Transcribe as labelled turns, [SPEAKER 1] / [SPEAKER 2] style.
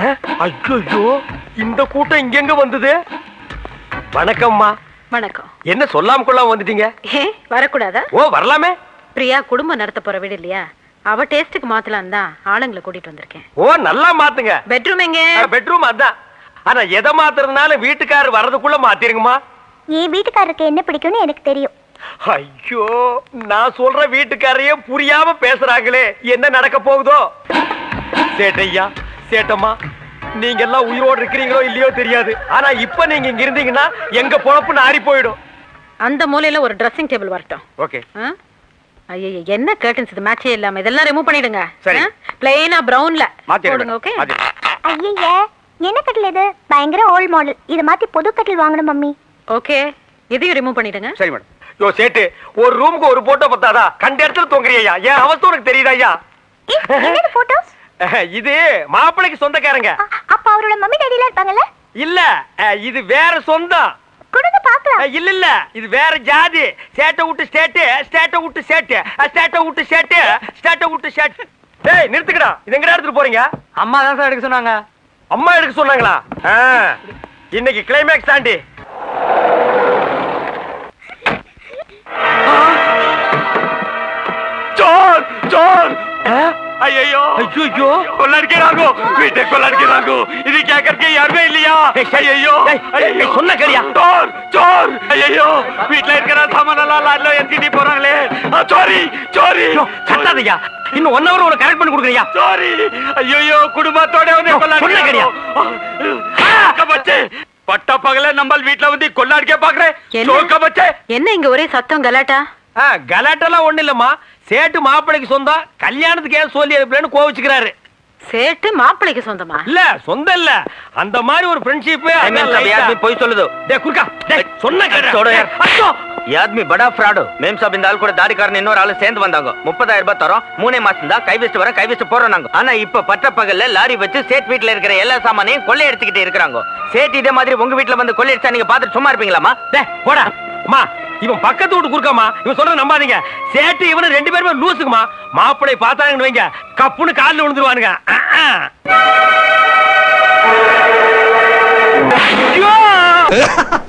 [SPEAKER 1] ஐயோ இந்த கூட்டம் இங்கெங்க வந்தது வணக்கம்மா
[SPEAKER 2] வணக்கம்
[SPEAKER 1] என்ன சொல்லாம கொள்ளாம வந்துட்டீங்க
[SPEAKER 2] ஏ வரக்கூடாதா
[SPEAKER 1] ஓ வரலாமே
[SPEAKER 2] பிரியா குடும்பம் நடத்த போற வீடு இல்லையா அவ டேஸ்டுக்கு மாத்தலாம் தான் ஆளுங்களை கூட்டிட்டு வந்திருக்கேன்
[SPEAKER 1] ஓ நல்லா மாத்துங்க
[SPEAKER 2] பெட்ரூம் எங்க
[SPEAKER 1] பெட்ரூம் அதான் ஆனா எதை மாத்துறதுனால வீட்டுக்காரர் வர்றதுக்குள்ள மாத்திருங்கம்மா
[SPEAKER 3] என் வீட்டுக்காரருக்கு என்ன பிடிக்கும்னு எனக்கு தெரியும்
[SPEAKER 1] ஐயோ நான் சொல்ற வீட்டுக்காரையே புரியாம பேசுறாங்களே என்ன நடக்க போகுதோ சேட்டையா சேட்டம்மா நீங்க எல்லாம் உயிரோடு இருக்கிறீங்களோ இல்லையோ தெரியாது ஆனா இப்ப நீங்க இங்க இருந்தீங்கன்னா எங்க பொழப்பு நாரி போயிடும்
[SPEAKER 2] அந்த மூலையில ஒரு ட்ரெஸ்ஸிங் டேபிள் வரட்டும்
[SPEAKER 1] ஓகே
[SPEAKER 2] ஐயோ என்ன கர்டன்ஸ் இது மேட்சே இல்லாம இதெல்லாம் ரிமூவ் பண்ணிடுங்க
[SPEAKER 1] சரி.
[SPEAKER 2] பிளெயினா பிரவுன்ல
[SPEAKER 1] மாத்திடுங்க
[SPEAKER 2] போடுங்க ஓகே
[SPEAKER 3] ஐயய்ய என்ன கட்டில் இது பயங்கர ஓல்ட் மாடல் இதை மாத்தி புது கட்டில் வாங்கணும் மம்மி
[SPEAKER 2] ஓகே இதையும் ரிமூவ் பண்ணிடுங்க
[SPEAKER 1] சரி மேடம் யோ சேட்டு ஒரு ரூமுக்கு ஒரு போட்டோ பத்தாதா கண்ட இடத்துல தொங்குறியா ஏன் அவஸ்தை உனக்கு தெரியுதா ஐயா
[SPEAKER 3] என்னது போட்டோஸ்
[SPEAKER 1] இது மாப்பிள்ளைக்கு சொந்தக்காரங்க
[SPEAKER 3] அப்ப அவரோட மம்மி டேடிலாம் இருப்பாங்கல்ல
[SPEAKER 1] இல்ல அஹ், இது வேற சொந்தம்
[SPEAKER 3] கொடுங்க பாக்கலாம்
[SPEAKER 1] அஹ், இல்ல இல்ல இது வேற ஜாதி ஸ்டேட்டை விட்டு ஸ்டேட்டு ஸ்டேட்டை விட்டு ஸ்டேட்டு ஸ்டேட்டை விட்டு ஸ்டேட்டு ஸ்டேட்டை விட்டு ஸ்டேட் டேய் நிறுத்துக்கடா இது எங்கடா எடுத்துட்டு போறீங்க
[SPEAKER 4] அம்மா தான் சார் எடுக்க சொன்னாங்க
[SPEAKER 1] அம்மா எடுக்க சொன்னாங்களா ஆ, இன்னைக்கு கிளைமேக்ஸ் தாண்டி चोर चोर ஐயோ ஐயோ கொள்ளடிக்கிறாங்க வீட்டை கொள்ளடிக்கிறாங்க இது கேட்கறதுக்கு யாருமே இல்லையா ஐயோ சொன்ன கரியா சோர் சோர் ஐயோ வீட்ல இருக்கிற சாமான் எல்லாம் லாரில ஏத்திட்டு போறாங்களே சோரி சோரி கட்டாதயா இன்னும் ஒன் ஹவர் உனக்கு கரெக்ட் பண்ணி கொடுக்குறியா சோரி ஐயோ குடும்பத்தோட வந்து கொள்ளடிக்கிறாங்க பச்சே பட்ட பகல நம்ம வீட்ல வந்து கொள்ளடிக்க பாக்குறேன்
[SPEAKER 2] என்ன?
[SPEAKER 1] சோக்க பச்சே
[SPEAKER 2] என்ன இங்க ஒரே சத்தம் கலாட்டா
[SPEAKER 1] கலாட்டெல்லாம் ஒண்ணு இல்லம்மா சேட்டு மாப்பிள்ளைக்கு சொந்தம் கல்யாணத்துக்கு ஏன் சொல்லி அனுப்பலன்னு கோவிச்சுக்கிறாரு
[SPEAKER 2] சேட்டு மாப்பிள்ளைக்கு சொந்தமா
[SPEAKER 1] இல்ல சொந்தம் இல்ல அந்த மாதிரி ஒரு ஃப்ரெண்ட்ஷிப்
[SPEAKER 5] போய் சொல்லுது
[SPEAKER 1] டேய் குறுக்கா டேய் சொன்ன கேட்டா
[SPEAKER 5] छोड़ो यार। ಈ ಆದ್ಮಿ ಬಡ ಫ್ರಾಡ್ ಮೇಮ್ ಸಾಬ್ ಇಂದ ಕೂಡ ದಾರಿಕಾರನ ಇನ್ನொரு ஆளு சேர்ந்து வந்தாங்க முப்பதாயிரம் ரூபாய் தரோம் மூணே மாசம் தான் கை வச்சு வர கை வச்சு போறோம் நாங்க ஆனா இப்ப பட்ட பகல்ல லாரி வச்சு சேட் வீட்ல இருக்கிற எல்லா சாமானையும் கொள்ளை எடுத்துக்கிட்டு இருக்கிறாங்க சேட் இதே மாதிரி உங்க வீட்ல வந்து கொள்ளை அடிச்சா நீங்க பாத்துட்டு சும்மா இருப்பீங்களாமா
[SPEAKER 1] டேய் போடா அம்மா இவன் பக்கத்து வீட்டு குறுக்காமா இவன் சொல்ற நம்பாதீங்க சேட்டு இவனு ரெண்டு பேருமே லூசுக்குமா மாப்பிளை பார்த்தாங்கன்னு வைங்க கப்புன்னு காலில் விழுந்துருவானுங்க அஹ், அஹ். ஐயோ!